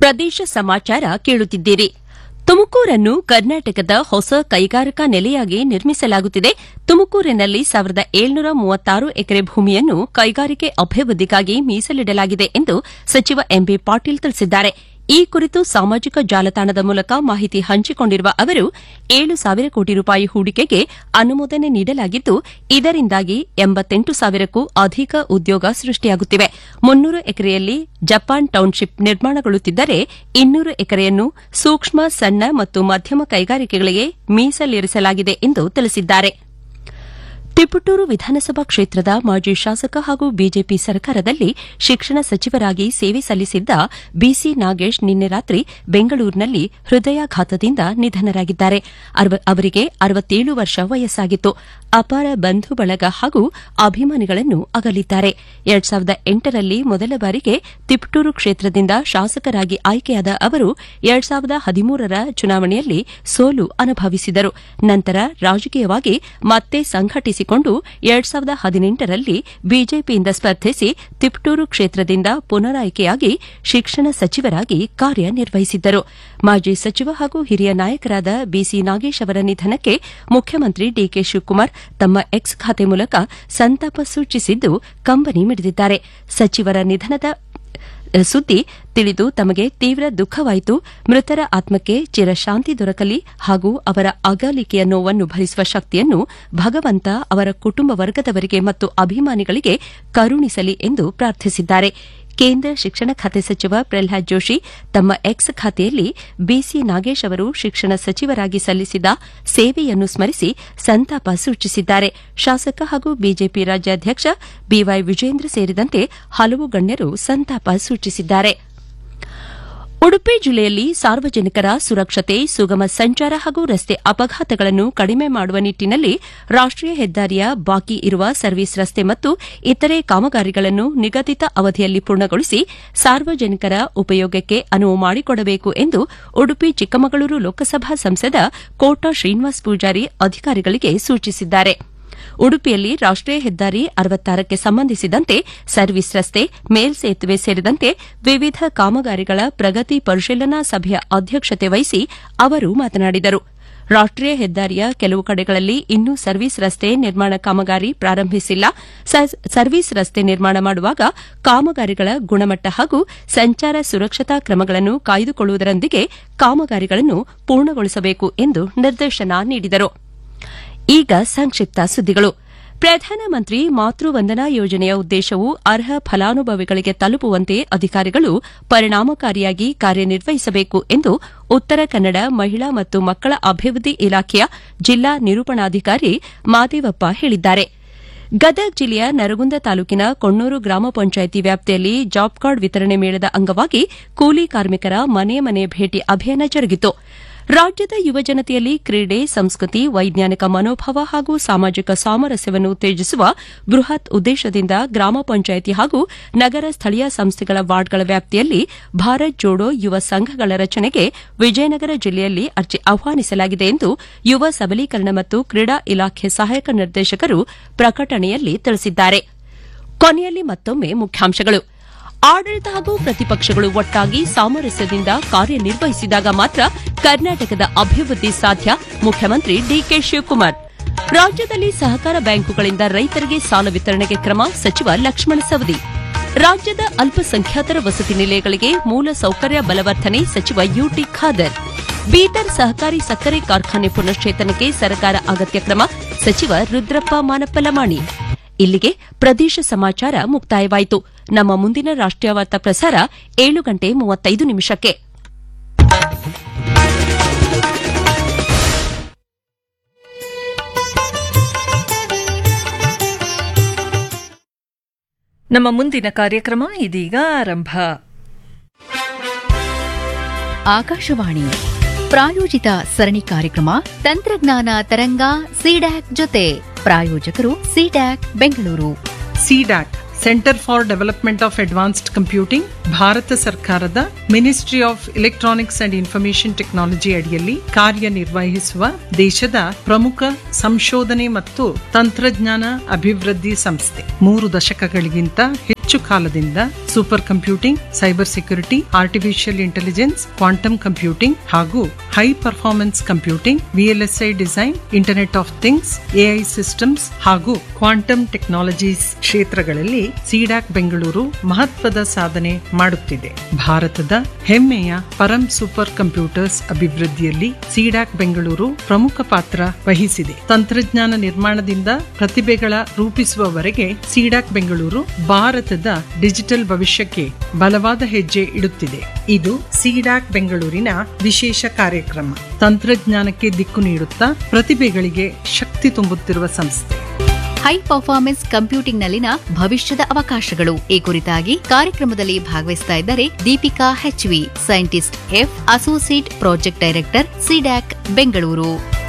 ಪ್ರದೇಶ ಸಮಾಚಾರ ಕೇಳುತ್ತಿದ್ದೀರಿ ತುಮಕೂರನ್ನು ಕರ್ನಾಟಕದ ಹೊಸ ಕೈಗಾರಿಕಾ ನೆಲೆಯಾಗಿ ನಿರ್ಮಿಸಲಾಗುತ್ತಿದೆ ತುಮಕೂರಿನಲ್ಲಿ ಸಾವಿರದ ಏಳ್ನೂರ ಮೂವತ್ತಾರು ಎಕರೆ ಭೂಮಿಯನ್ನು ಕೈಗಾರಿಕೆ ಅಭಿವೃದ್ಧಿಗಾಗಿ ಮೀಸಲಿಡಲಾಗಿದೆ ಎಂದು ಸಚಿವ ಎಂಬಿ ಪಾಟೀಲ್ ತಿಳಿಸಿದ್ದಾರೆ ಈ ಕುರಿತು ಸಾಮಾಜಿಕ ಜಾಲತಾಣದ ಮೂಲಕ ಮಾಹಿತಿ ಹಂಚಿಕೊಂಡಿರುವ ಅವರು ಏಳು ಸಾವಿರ ಕೋಟಿ ರೂಪಾಯಿ ಹೂಡಿಕೆಗೆ ಅನುಮೋದನೆ ನೀಡಲಾಗಿದ್ದು ಇದರಿಂದಾಗಿ ಎಂಬತ್ತೆಂಟು ಸಾವಿರಕ್ಕೂ ಅಧಿಕ ಉದ್ಯೋಗ ಸೃಷ್ಟಿಯಾಗುತ್ತಿವೆ ಮುನ್ನೂರು ಎಕರೆಯಲ್ಲಿ ಜಪಾನ್ ಟೌನ್ಶಿಪ್ ನಿರ್ಮಾಣಗೊಳ್ಳುತ್ತಿದ್ದರೆ ಇನ್ನೂರು ಎಕರೆಯನ್ನು ಸೂಕ್ಷ್ಮ ಸಣ್ಣ ಮತ್ತು ಮಧ್ಯಮ ಕೈಗಾರಿಕೆಗಳಿಗೆ ಮೀಸಲಿರಿಸಲಾಗಿದೆ ಎಂದು ತಿಳಿಸಿದ್ದಾರೆ ತಿಪಟೂರು ವಿಧಾನಸಭಾ ಕ್ಷೇತ್ರದ ಮಾಜಿ ಶಾಸಕ ಹಾಗೂ ಬಿಜೆಪಿ ಸರ್ಕಾರದಲ್ಲಿ ಶಿಕ್ಷಣ ಸಚಿವರಾಗಿ ಸೇವೆ ಸಲ್ಲಿಸಿದ್ದ ಬಿಸಿ ನಾಗೇಶ್ ನಿನ್ನೆ ರಾತ್ರಿ ಬೆಂಗಳೂರಿನಲ್ಲಿ ಹೃದಯಾಘಾತದಿಂದ ನಿಧನರಾಗಿದ್ದಾರೆ ಅವರಿಗೆ ಅರವತ್ತೇಳು ವರ್ಷ ವಯಸ್ಸಾಗಿತ್ತು ಅಪಾರ ಬಂಧು ಬಳಗ ಹಾಗೂ ಅಭಿಮಾನಿಗಳನ್ನು ಅಗಲಿದ್ದಾರೆ ಎರಡ್ ಸಾವಿರದ ಎಂಟರಲ್ಲಿ ಮೊದಲ ಬಾರಿಗೆ ತಿಪಟೂರು ಕ್ಷೇತ್ರದಿಂದ ಶಾಸಕರಾಗಿ ಆಯ್ಕೆಯಾದ ಅವರು ಎರಡ್ ಸಾವಿರದ ಹದಿಮೂರರ ಚುನಾವಣೆಯಲ್ಲಿ ಸೋಲು ಅನುಭವಿಸಿದರು ನಂತರ ರಾಜಕೀಯವಾಗಿ ಮತ್ತೆ ಸಂಘಟಿಸಿಕೊಂಡು ಎರಡ್ ಸಾವಿರದ ಹದಿನೆಂಟರಲ್ಲಿ ಬಿಜೆಪಿಯಿಂದ ಸ್ಪರ್ಧಿಸಿ ತಿಪಟೂರು ಕ್ಷೇತ್ರದಿಂದ ಪುನರಾಯ್ಕೆಯಾಗಿ ಶಿಕ್ಷಣ ಸಚಿವರಾಗಿ ಕಾರ್ಯನಿರ್ವಹಿಸಿದ್ದರು ಮಾಜಿ ಸಚಿವ ಹಾಗೂ ಹಿರಿಯ ನಾಯಕರಾದ ಬಿಸಿ ನಾಗೇಶ್ ಅವರ ನಿಧನಕ್ಕೆ ಮುಖ್ಯಮಂತ್ರಿ ಡಿಕೆ ಶಿವಕುಮಾರ್ ತಮ್ಮ ಎಕ್ಸ್ ಖಾತೆ ಮೂಲಕ ಸಂತಾಪ ಸೂಚಿಸಿದ್ದು ಕಂಬನಿ ಮಿಡಿದಿದ್ದಾರೆ ಸಚಿವರ ನಿಧನದ ಸುದ್ದಿ ತಿಳಿದು ತಮಗೆ ತೀವ್ರ ದುಃಖವಾಯಿತು ಮೃತರ ಆತ್ಮಕ್ಕೆ ಚಿರಶಾಂತಿ ದೊರಕಲಿ ಹಾಗೂ ಅವರ ಅಗಲಿಕೆಯ ನೋವನ್ನು ಭರಿಸುವ ಶಕ್ತಿಯನ್ನು ಭಗವಂತ ಅವರ ಕುಟುಂಬ ವರ್ಗದವರಿಗೆ ಮತ್ತು ಅಭಿಮಾನಿಗಳಿಗೆ ಕರುಣಿಸಲಿ ಎಂದು ಪ್ರಾರ್ಥಿಸಿದ್ದಾರೆ ಕೇಂದ್ರ ಶಿಕ್ಷಣ ಖಾತೆ ಸಚಿವ ಪ್ರಹ್ಲಾದ್ ಜೋಶಿ ತಮ್ಮ ಎಕ್ಸ್ ಖಾತೆಯಲ್ಲಿ ಬಿಸಿ ನಾಗೇಶ್ ಅವರು ಶಿಕ್ಷಣ ಸಚಿವರಾಗಿ ಸಲ್ಲಿಸಿದ ಸೇವೆಯನ್ನು ಸ್ಮರಿಸಿ ಸಂತಾಪ ಸೂಚಿಸಿದ್ದಾರೆ ಶಾಸಕ ಹಾಗೂ ಬಿಜೆಪಿ ರಾಜ್ಯಾಧ್ಯಕ್ಷ ಬಿವೈ ವಿಜೇಂದ್ರ ಸೇರಿದಂತೆ ಹಲವು ಗಣ್ಯರು ಸಂತಾಪ ಸೂಚಿಸಿದ್ದಾರೆ ಉಡುಪಿ ಜಿಲ್ಲೆಯಲ್ಲಿ ಸಾರ್ವಜನಿಕರ ಸುರಕ್ಷತೆ ಸುಗಮ ಸಂಚಾರ ಹಾಗೂ ರಸ್ತೆ ಅಪಘಾತಗಳನ್ನು ಕಡಿಮೆ ಮಾಡುವ ನಿಟ್ಟನಲ್ಲಿ ರಾಷ್ಟೀಯ ಹೆದ್ದಾರಿಯ ಬಾಕಿ ಇರುವ ಸರ್ವಿಸ್ ರಸ್ತೆ ಮತ್ತು ಇತರೆ ಕಾಮಗಾರಿಗಳನ್ನು ನಿಗದಿತ ಅವಧಿಯಲ್ಲಿ ಪೂರ್ಣಗೊಳಿಸಿ ಸಾರ್ವಜನಿಕರ ಉಪಯೋಗಕ್ಕೆ ಅನುವು ಮಾಡಿಕೊಡಬೇಕು ಎಂದು ಉಡುಪಿ ಚಿಕ್ಕಮಗಳೂರು ಲೋಕಸಭಾ ಸಂಸದ ಕೋಟಾ ಶ್ರೀನಿವಾಸ್ ಪೂಜಾರಿ ಅಧಿಕಾರಿಗಳಿಗೆ ಸೂಚಿಸಿದ್ದಾರೆ ಉಡುಪಿಯಲ್ಲಿ ರಾಷ್ಟೀಯ ಹೆದ್ದಾರಿ ಅರವತ್ತಾರಕ್ಕೆ ಸಂಬಂಧಿಸಿದಂತೆ ಸರ್ವಿಸ್ ರಸ್ತೆ ಮೇಲ್ಸೇತುವೆ ಸೇರಿದಂತೆ ವಿವಿಧ ಕಾಮಗಾರಿಗಳ ಪ್ರಗತಿ ಪರಿಶೀಲನಾ ಸಭೆಯ ಅಧ್ಯಕ್ಷತೆ ವಹಿಸಿ ಅವರು ಮಾತನಾಡಿದರು ರಾಷ್ಟೀಯ ಹೆದ್ದಾರಿಯ ಕೆಲವು ಕಡೆಗಳಲ್ಲಿ ಇನ್ನೂ ಸರ್ವಿಸ್ ರಸ್ತೆ ನಿರ್ಮಾಣ ಕಾಮಗಾರಿ ಪ್ರಾರಂಭಿಸಿಲ್ಲ ಸರ್ವಿಸ್ ರಸ್ತೆ ನಿರ್ಮಾಣ ಮಾಡುವಾಗ ಕಾಮಗಾರಿಗಳ ಗುಣಮಟ್ಟ ಹಾಗೂ ಸಂಚಾರ ಸುರಕ್ಷತಾ ಕ್ರಮಗಳನ್ನು ಕಾಯ್ದುಕೊಳ್ಳುವುದರೊಂದಿಗೆ ಕಾಮಗಾರಿಗಳನ್ನು ಪೂರ್ಣಗೊಳಿಸಬೇಕು ಎಂದು ನಿರ್ದೇಶನ ನೀಡಿದರು ಈಗ ಸಂಕ್ಷಿಪ್ತ ಸುದ್ದಿಗಳು ಪ್ರಧಾನಮಂತ್ರಿ ಮಾತೃವಂದನಾ ಯೋಜನೆಯ ಉದ್ದೇಶವು ಅರ್ಹ ಫಲಾನುಭವಿಗಳಿಗೆ ತಲುಪುವಂತೆ ಅಧಿಕಾರಿಗಳು ಪರಿಣಾಮಕಾರಿಯಾಗಿ ಕಾರ್ಯನಿರ್ವಹಿಸಬೇಕು ಎಂದು ಉತ್ತರ ಕನ್ನಡ ಮಹಿಳಾ ಮತ್ತು ಮಕ್ಕಳ ಅಭಿವೃದ್ಧಿ ಇಲಾಖೆಯ ಜಿಲ್ಲಾ ನಿರೂಪಣಾಧಿಕಾರಿ ಮಾದೇವಪ್ಪ ಹೇಳಿದ್ದಾರೆ ಗದಗ ಜಿಲ್ಲೆಯ ನರಗುಂದ ತಾಲೂಕಿನ ಕೊಣ್ಣೂರು ಗ್ರಾಮ ಪಂಚಾಯಿತಿ ವ್ಯಾಪ್ತಿಯಲ್ಲಿ ಜಾಬ್ ಕಾರ್ಡ್ ವಿತರಣೆ ಮೇಳದ ಅಂಗವಾಗಿ ಕೂಲಿ ಕಾರ್ಮಿಕರ ಮನೆ ಮನೆ ಭೇಟಿ ಅಭಿಯಾನ ಜರುಗಿತು ರಾಜ್ಯದ ಯುವಜನತೆಯಲ್ಲಿ ಕ್ರೀಡೆ ಸಂಸ್ಕೃತಿ ವೈಜ್ಞಾನಿಕ ಮನೋಭಾವ ಹಾಗೂ ಸಾಮಾಜಿಕ ಸಾಮರಸ್ಯವನ್ನು ಉತ್ತೇಜಿಸುವ ಬೃಹತ್ ಉದ್ದೇಶದಿಂದ ಗ್ರಾಮ ಪಂಚಾಯಿತಿ ಹಾಗೂ ನಗರ ಸ್ಥಳೀಯ ಸಂಸ್ಥೆಗಳ ವಾರ್ಡ್ಗಳ ವ್ಯಾಪ್ತಿಯಲ್ಲಿ ಭಾರತ್ ಜೋಡೋ ಯುವ ಸಂಘಗಳ ರಚನೆಗೆ ವಿಜಯನಗರ ಜಿಲ್ಲೆಯಲ್ಲಿ ಅರ್ಜಿ ಆಹ್ವಾನಿಸಲಾಗಿದೆ ಎಂದು ಯುವ ಸಬಲೀಕರಣ ಮತ್ತು ಕ್ರೀಡಾ ಇಲಾಖೆ ಸಹಾಯಕ ನಿರ್ದೇಶಕರು ಪ್ರಕಟಣೆಯಲ್ಲಿ ತಿಳಿಸಿದ್ದಾರೆ ಕೊನೆಯಲ್ಲಿ ಮತ್ತೊಮ್ಮೆ ಮುಖ್ಯಾಂಶಗಳು ಆಡಳಿತ ಹಾಗೂ ಪ್ರತಿಪಕ್ಷಗಳು ಒಟ್ಟಾಗಿ ಸಾಮರಸ್ಯದಿಂದ ಕಾರ್ಯನಿರ್ವಹಿಸಿದಾಗ ಮಾತ್ರ ಕರ್ನಾಟಕದ ಅಭಿವೃದ್ಧಿ ಸಾಧ್ಯ ಮುಖ್ಯಮಂತ್ರಿ ಡಿಕೆ ಶಿವಕುಮಾರ್ ರಾಜ್ಯದಲ್ಲಿ ಸಹಕಾರ ಬ್ಯಾಂಕುಗಳಿಂದ ರೈತರಿಗೆ ಸಾಲ ವಿತರಣೆಗೆ ಕ್ರಮ ಸಚಿವ ಲಕ್ಷ್ಮಣ ಸವದಿ ರಾಜ್ಯದ ಅಲ್ಪಸಂಖ್ಯಾತರ ವಸತಿ ನಿಲಯಗಳಿಗೆ ಮೂಲ ಸೌಕರ್ಯ ಬಲವರ್ಧನೆ ಸಚಿವ ಯುಟಿ ಖಾದರ್ ಬೀದರ್ ಸಹಕಾರಿ ಸಕ್ಕರೆ ಕಾರ್ಖಾನೆ ಪುನಶ್ಚೇತನಕ್ಕೆ ಸರ್ಕಾರ ಅಗತ್ಯ ಕ್ರಮ ಸಚಿವ ರುದ್ರಪ್ಪ ಮಾನಪ್ಪಲಮಾಣಿ ಇಲ್ಲಿಗೆ ಪ್ರದೇಶ ಸಮಾಚಾರ ಮುಕ್ತಾಯವಾಯಿತು ನಮ್ಮ ಮುಂದಿನ ರಾಷ್ಟೀಯ ವಾರ್ತಾ ಪ್ರಸಾರ ಏಳು ಗಂಟೆ ಮೂವತ್ತೈದು ನಿಮಿಷಕ್ಕೆ ನಮ್ಮ ಮುಂದಿನ ಕಾರ್ಯಕ್ರಮ ಇದೀಗ ಆರಂಭ ಆಕಾಶವಾಣಿ ಪ್ರಾಯೋಜಿತ ಸರಣಿ ಕಾರ್ಯಕ್ರಮ ತಂತ್ರಜ್ಞಾನ ತರಂಗ ಸಿಡ್ಯಾಕ್ ಜೊತೆ ಪ್ರಾಯೋಜಕರು CDAC Bengaluru CDAC centre for development of advanced computing Bharat ಸರ್ಕಾರದ ministry of electronics and information technology ಅಡಿಯಲ್ಲಿ ಕಾರ್ಯನಿರ್ವಹಿಸುವ ದೇಶದ ಪ್ರಮುಖ ಸಂಶೋಧನೆ ಮತ್ತು ತಂತ್ರಜ್ಞಾನ ಅಭಿವೃದ್ಧಿ ಸಂಸ್ಥೆ ಮೂರು ದಶಕಗಳಿಗಿಂತ ಹೆಚ್ಚು ಹೆಚ್ಚು ಕಾಲದಿಂದ super computing cyber security artificial intelligence quantum computing ಹಾಗೂ high performance computing VLSI design internet of things AI systems ಹಾಗೂ ಕ್ವಾಂಟಮ್ ಟೆಕ್ನಾಲಜೀಸ್ ಕ್ಷೇತ್ರಗಳಲ್ಲಿ ಸಿಡಾಕ್ ಬೆಂಗಳೂರು ಮಹತ್ವದ ಸಾಧನೆ ಮಾಡುತ್ತಿದೆ ಭಾರತದ ಹೆಮ್ಮೆಯ ಪರಂ ಸೂಪರ್ ಕಂಪ್ಯೂಟರ್ಸ್ ಅಭಿವೃದ್ಧಿಯಲ್ಲಿ ಸಿಡಾಕ್ ಬೆಂಗಳೂರು ಪ್ರಮುಖ ಪಾತ್ರ ವಹಿಸಿದೆ ತಂತ್ರಜ್ಞಾನ ನಿರ್ಮಾಣದಿಂದ ಪ್ರತಿಭೆಗಳ ರೂಪಿಸುವವರೆಗೆ ಸಿಡಾಕ್ ಬೆಂಗಳೂರು ಭಾರತದ ಡಿಜಿಟಲ್ ಭವಿಷ್ಯಕ್ಕೆ ಬಲವಾದ ಹೆಜ್ಜೆ ಇಡುತ್ತಿದೆ ಇದು ಸಿಡಾಕ್ ಬೆಂಗಳೂರಿನ ವಿಶೇಷ ಕಾರ್ಯಕ್ರಮ ತಂತ್ರಜ್ಞಾನಕ್ಕೆ ದಿಕ್ಕು ನೀಡುತ್ತಾ ಪ್ರತಿಭೆಗಳಿಗೆ ಶಕ್ತಿ ತುಂಬುತ್ತಿರುವ ಸಂಸ್ಥೆ ಹೈ ಪರ್ಫಾರ್ಮೆನ್ಸ್ ಕಂಪ್ಯೂಟಿಂಗ್ನಲ್ಲಿನ ಭವಿಷ್ಯದ ಅವಕಾಶಗಳು ಈ ಕುರಿತಾಗಿ ಕಾರ್ಯಕ್ರಮದಲ್ಲಿ ಭಾಗವಹಿಸ್ತಾ ಇದ್ದಾರೆ Deepika HV scientist F associate project director CDAC Bengaluru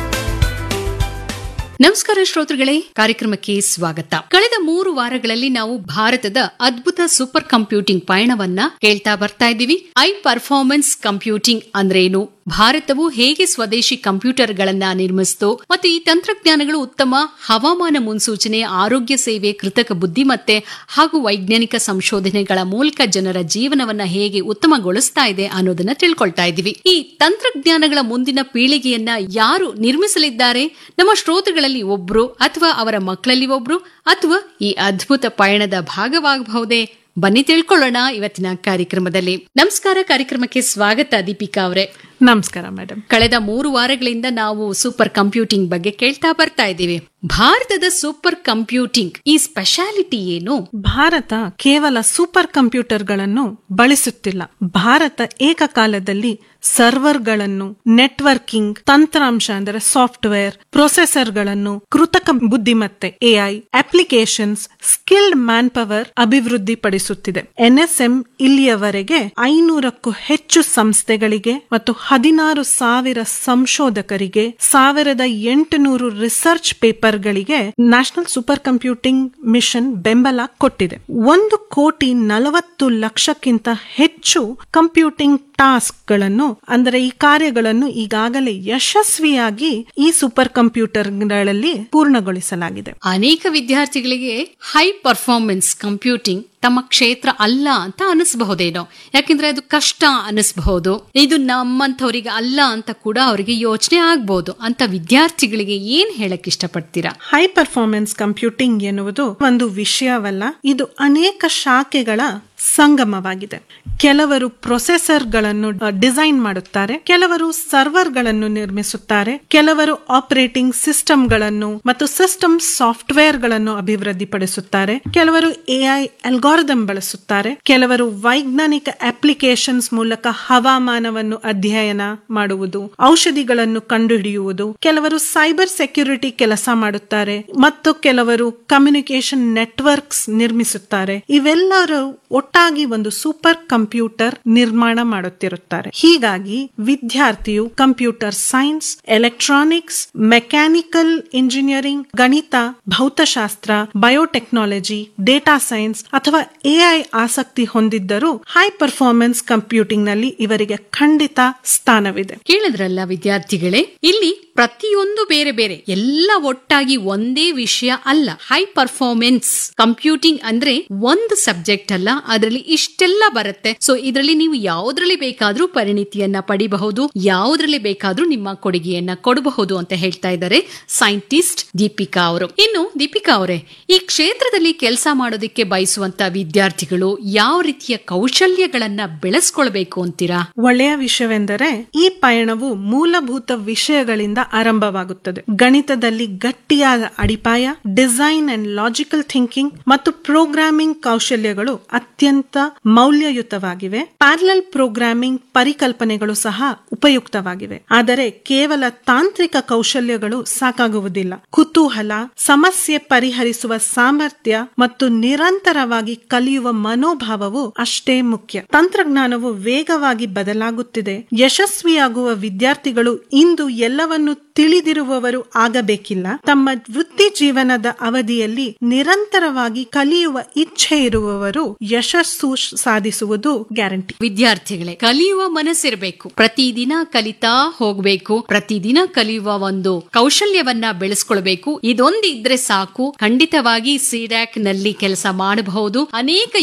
ನಮಸ್ಕಾರ ಶ್ರೋತೃಗಳೇ ಕಾರ್ಯಕ್ರಮಕ್ಕೆ ಸ್ವಾಗತ ಕಳೆದ ಮೂರು ವಾರಗಳಲ್ಲಿ ನಾವು ಭಾರತದ ಅದ್ಭುತ ಸೂಪರ್ ಕಂಪ್ಯೂಟಿಂಗ್ ಪಯಣವನ್ನ ಕೇಳ್ತಾ ಬರ್ತಾ ಇದ್ದೀವಿ ಐ ಪರ್ಫಾರ್ಮೆನ್ಸ್ ಕಂಪ್ಯೂಟಿಂಗ್ ಅಂದ್ರೇನು ಭಾರತವು ಹೇಗೆ ಸ್ವದೇಶಿ ಕಂಪ್ಯೂಟರ್ಗಳನ್ನ ನಿರ್ಮಿಸಿತು ಮತ್ತು ಈ ತಂತ್ರಜ್ಞಾನಗಳು ಉತ್ತಮ ಹವಾಮಾನ ಮುನ್ಸೂಚನೆ ಆರೋಗ್ಯ ಸೇವೆ ಕೃತಕ ಬುದ್ಧಿಮತ್ತೆ ಹಾಗೂ ವೈಜ್ಞಾನಿಕ ಸಂಶೋಧನೆಗಳ ಮೂಲಕ ಜನರ ಜೀವನವನ್ನ ಹೇಗೆ ಉತ್ತಮಗೊಳಿಸ್ತಾ ಇದೆ ಅನ್ನೋದನ್ನ ತಿಳ್ಕೊಳ್ತಾ ಇದ್ದೀವಿ ಈ ತಂತ್ರಜ್ಞಾನಗಳ ಮುಂದಿನ ಪೀಳಿಗೆಯನ್ನ ಯಾರು ನಿರ್ಮಿಸಲಿದ್ದಾರೆ ನಮ್ಮ ಶ್ರೋತೃಗಳಲ್ಲಿ ಒಬ್ರು ಅಥವಾ ಅವರ ಮಕ್ಕಳಲ್ಲಿ ಒಬ್ರು ಅಥವಾ ಈ ಅದ್ಭುತ ಪಯಣದ ಭಾಗವಾಗಬಹುದೇ ಬನ್ನಿ ತಿಳ್ಕೊಳ್ಳೋಣ ಇವತ್ತಿನ ಕಾರ್ಯಕ್ರಮದಲ್ಲಿ ನಮಸ್ಕಾರ ಕಾರ್ಯಕ್ರಮಕ್ಕೆ ಸ್ವಾಗತ ದೀಪಿಕಾ ಅವರೇ ನಮಸ್ಕಾರ ಮೇಡಮ್ ಕಳೆದ ಮೂರು ವಾರಗಳಿಂದ ನಾವು ಸೂಪರ್ ಕಂಪ್ಯೂಟಿಂಗ್ ಬಗ್ಗೆ ಕೇಳ್ತಾ ಬರ್ತಾ ಇದ್ದೀವಿ ಭಾರತದ ಸೂಪರ್ ಕಂಪ್ಯೂಟಿಂಗ್ ಈ ಸ್ಪೆಷಾಲಿಟಿ ಏನು ಭಾರತ ಕೇವಲ ಸೂಪರ್ ಕಂಪ್ಯೂಟರ್ಗಳನ್ನು ಬಳಸುತ್ತಿಲ್ಲ ಭಾರತ ಏಕಕಾಲದಲ್ಲಿ ಸರ್ವರ್ಗಳನ್ನು ನೆಟ್ವರ್ಕಿಂಗ್ ತಂತ್ರಾಂಶ ಅಂದರೆ ಸಾಫ್ಟ್ವೇರ್ ಪ್ರೊಸೆಸರ್ಗಳನ್ನು ಕೃತಕ ಬುದ್ಧಿಮತ್ತೆ AI applications skilled manpower ಅಭಿವೃದ್ಧಿಪಡಿಸುತ್ತಿದೆ ಎನ್ಎಸ್ಎಂ ಇಲ್ಲಿಯವರೆಗೆ ಐನೂರಕ್ಕೂ ಹೆಚ್ಚು ಸಂಸ್ಥೆಗಳಿಗೆ ಮತ್ತು ಹದಿನಾರು ಸಾವಿರ ಸಂಶೋಧಕರಿಗೆ ಸಾವಿರದ ಎಂಟುನೂರು ರಿಸರ್ಚ್ ಪೇಪರ್ಗಳಿಗೆ ನ್ಯಾಷನಲ್ ಸೂಪರ್ ಕಂಪ್ಯೂಟಿಂಗ್ ಮಿಷನ್ ಬೆಂಬಲ ಕೊಟ್ಟಿದೆ ಒಂದು ಕೋಟಿ ನಲವತ್ತು ಲಕ್ಷಕ್ಕಿಂತ ಹೆಚ್ಚು ಕಂಪ್ಯೂಟಿಂಗ್ ಟಾಸ್ಕ್ ಗಳನ್ನು ಅಂದರೆ ಈ ಕಾರ್ಯಗಳನ್ನು ಈಗಾಗಲೇ ಯಶಸ್ವಿಯಾಗಿ ಈ ಸೂಪರ್ ಕಂಪ್ಯೂಟರ್ಗಳಲ್ಲಿ ಪೂರ್ಣಗೊಳಿಸಲಾಗಿದೆ ಅನೇಕ ವಿದ್ಯಾರ್ಥಿಗಳಿಗೆ ಹೈ ಪರ್ಫಾರ್ಮೆನ್ಸ್ ಕಂಪ್ಯೂಟಿಂಗ್ ತಮ್ಮ ಕ್ಷೇತ್ರ ಅಲ್ಲ ಅಂತ ಅನಿಸಬಹುದೇನೋ ಯಾಕೆಂದ್ರೆ ಅದು ಕಷ್ಟ ಅನಿಸಬಹುದು ಇದು ನಮ್ಮಂಥವರಿಗೆ ಅಲ್ಲ ಅಂತ ಕೂಡ ಅವರಿಗೆ ಯೋಚನೆ ಆಗ್ಬಹುದು ಅಂತ ವಿದ್ಯಾರ್ಥಿಗಳಿಗೆ ಏನ್ ಹೇಳಕ್ ಇಷ್ಟಪಡ್ತೀರಾ ಹೈ ಪರ್ಫಾರ್ಮೆನ್ಸ್ ಕಂಪ್ಯೂಟಿಂಗ್ ಎನ್ನುವುದು ಒಂದು ವಿಷಯವಲ್ಲ ಇದು ಅನೇಕ ಶಾಖೆಗಳ ಸಂಗಮವಾಗಿದೆ ಕೆಲವರು ಪ್ರೊಸೆಸರ್ಗಳನ್ನು ಡಿಸೈನ್ ಮಾಡುತ್ತಾರೆ ಕೆಲವರು ಸರ್ವರ್ಗಳನ್ನು ನಿರ್ಮಿಸುತ್ತಾರೆ ಕೆಲವರು ಆಪರೇಟಿಂಗ್ ಸಿಸ್ಟಮ್ಗಳನ್ನು ಮತ್ತು ಸಿಸ್ಟಮ್ ಸಾಫ್ಟ್ವೇರ್ಗಳನ್ನು ಅಭಿವೃದ್ಧಿಪಡಿಸುತ್ತಾರೆ ಕೆಲವರು ಎಐ ಅಲ್ಗಾರಿದಮ್ ಬಳಸುತ್ತಾರೆ ಕೆಲವರು ವೈಜ್ಞಾನಿಕ ಅಪ್ಲಿಕೇಶನ್ಸ್ ಮೂಲಕ ಹವಾಮಾನವನ್ನು ಅಧ್ಯಯನ ಮಾಡುವುದು ಔಷಧಿಗಳನ್ನು ಕಂಡುಹಿಡಿಯುವುದು ಕೆಲವರು ಸೈಬರ್ ಸೆಕ್ಯೂರಿಟಿ ಕೆಲಸ ಮಾಡುತ್ತಾರೆ ಮತ್ತು ಕೆಲವರು ಕಮ್ಯುನಿಕೇಶನ್ ನೆಟ್ವರ್ಕ್ಸ್ ನಿರ್ಮಿಸುತ್ತಾರೆ ಇವೆಲ್ಲರೂ ಒಟ್ಟಾಗಿ ಒಂದು ಸೂಪರ್ ಕಂಪ್ಯೂಟರ್ ನಿರ್ಮಾಣ ಮಾಡುತ್ತಿರುತ್ತಾರೆ ಹೀಗಾಗಿ ವಿದ್ಯಾರ್ಥಿಯು computer science electronics mechanical engineering ಗಣಿತ ಭೌತಶಾಸ್ತ್ರ ಬಯೋಟೆಕ್ನಾಲಜಿ ಡೇಟಾ ಸೈನ್ಸ್ ಅಥವಾ ಎಐ ಆಸಕ್ತಿ ಹೊಂದಿದ್ದರೂ ಹೈ ಪರ್ಫಾರ್ಮೆನ್ಸ್ ಕಂಪ್ಯೂಟಿಂಗ್ ನಲ್ಲಿ ಇವರಿಗೆ ಖಂಡಿತ ಸ್ಥಾನವಿದೆ ಕೇಳಿದ್ರಲ್ಲ ವಿದ್ಯಾರ್ಥಿಗಳೇ ಇಲ್ಲಿ ಪ್ರತಿಯೊಂದು ಬೇರೆ ಬೇರೆ ಎಲ್ಲ ಒಟ್ಟಾಗಿ ಒಂದೇ ವಿಷಯ ಅಲ್ಲ ಹೈ ಪರ್ಫಾರ್ಮೆನ್ಸ್ ಕಂಪ್ಯೂಟಿಂಗ್ ಅಂದ್ರೆ ಒಂದು ಸಬ್ಜೆಕ್ಟ್ ಅಲ್ಲ ಅದರಲ್ಲಿ ಇಷ್ಟೆಲ್ಲ ಬರುತ್ತೆ ಸೊ ಇದರಲ್ಲಿ ನೀವು ಯಾವುದ್ರಲ್ಲಿ ಬೇಕಾದ್ರೂ ಪರಿಣಿತಿಯನ್ನ ಪಡಿಬಹುದು ಯಾವುದ್ರಲ್ಲಿ ಬೇಕಾದ್ರೂ ನಿಮ್ಮ ಕೊಡುಗೆಯನ್ನ ಕೊಡಬಹುದು ಅಂತ ಹೇಳ್ತಾ ಇದ್ದಾರೆ ಸೈಂಟಿಸ್ಟ್ ದೀಪಿಕಾ ಅವರು ಇನ್ನು ದೀಪಿಕಾ ಅವರೇ ಈ ಕ್ಷೇತ್ರದಲ್ಲಿ ಕೆಲಸ ಮಾಡೋದಕ್ಕೆ ಬಯಸುವಂತ ವಿದ್ಯಾರ್ಥಿಗಳು ಯಾವ ರೀತಿಯ ಕೌಶಲ್ಯಗಳನ್ನ ಬೆಳೆಸ್ಕೊಳ್ಬೇಕು ಅಂತೀರಾ ಒಳ್ಳೆಯ ವಿಷಯವೆಂದರೆ ಈ ಪಯಣವು ಮೂಲಭೂತ ವಿಷಯಗಳಿಂದ ಆರಂಭವಾಗುತ್ತದೆ ಗಣಿತದಲ್ಲಿ ಗಟ್ಟಿಯಾದ ಅಡಿಪಾಯ ಡಿಸೈನ್ ಅಂಡ್ ಲಾಜಿಕಲ್ ಥಿಂಕಿಂಗ್ ಮತ್ತು ಪ್ರೋಗ್ರಾಮಿಂಗ್ ಕೌಶಲ್ಯಗಳು ಅತ್ಯಂತ ಮೌಲ್ಯಯುತವಾಗಿವೆ ಪ್ಯಾರಲಲ್ ಪ್ರೋಗ್ರಾಮಿಂಗ್ ಪರಿಕಲ್ಪನೆಗಳು ಸಹ ಉಪಯುಕ್ತವಾಗಿವೆ ಆದರೆ ಕೇವಲ ತಾಂತ್ರಿಕ ಕೌಶಲ್ಯಗಳು ಸಾಕಾಗುವುದಿಲ್ಲ ಕುತೂಹಲ ಸಮಸ್ಯೆ ಪರಿಹರಿಸುವ ಸಾಮರ್ಥ್ಯ ಮತ್ತು ನಿರಂತರವಾಗಿ ಕಲಿಯುವ ಮನೋಭಾವವು ಅಷ್ಟೇ ಮುಖ್ಯ ತಂತ್ರಜ್ಞಾನವು ವೇಗವಾಗಿ ಬದಲಾಗುತ್ತಿದೆ ಯಶಸ್ವಿಯಾಗುವ ವಿದ್ಯಾರ್ಥಿಗಳು ಇಂದು ಎಲ್ಲವನ್ನು ತಿಳಿದಿರುವವರು ಆಗಬೇಕಿಲ್ಲ ತಮ್ಮ ವೃತ್ತಿ ಜೀವನದ ಅವಧಿಯಲ್ಲಿ ನಿರಂತರವಾಗಿ ಕಲಿಯುವ ಇಚ್ಛೆ ಇರುವವರು ಯಶಸ್ಸು ಸಾಧಿಸುವುದು ಗ್ಯಾರಂಟಿ ವಿದ್ಯಾರ್ಥಿಗಳೇ ಕಲಿಯುವ ಮನಸ್ಸಿರಬೇಕು ಪ್ರತಿದಿನ ಕಲಿತಾ ಹೋಗ್ಬೇಕು ಪ್ರತಿದಿನ ಕಲಿಯುವ ಒಂದು ಕೌಶಲ್ಯವನ್ನ ಬೆಳೆಸ್ಕೊಳ್ಬೇಕು ಇದೊಂದು ಇದ್ರೆ ಸಾಕು ಖಂಡಿತವಾಗಿ ಸಿಡ್ಯಾಕ್ ನಲ್ಲಿ ಕೆಲಸ ಮಾಡಬಹುದು ಅನೇಕ